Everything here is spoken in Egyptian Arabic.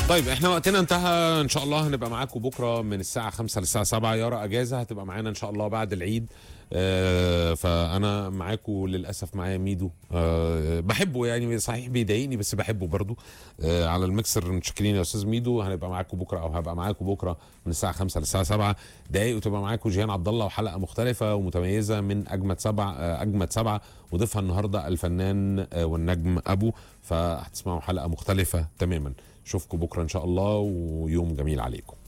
طيب احنا وقتنا انتهى ان شاء الله هنبقى معاكم بكره من الساعه 5 للساعه 7 يارا اجازه هتبقى معانا ان شاء الله بعد العيد آه فانا معاكم للاسف معايا ميدو آه بحبه يعني صحيح بيضايقني بس بحبه برضو آه على المكسر متشكرين يا استاذ ميدو هنبقى معاكم بكره او هبقى معاكم بكره من الساعه 5 للساعه 7 دقايق وتبقى معاكم جيهان عبد الله وحلقه مختلفه ومتميزه من اجمد سبعه آه اجمد سبعه وضيفها النهارده الفنان آه والنجم ابو فهتسمعوا حلقه مختلفه تماما اشوفكم بكره ان شاء الله ويوم جميل عليكم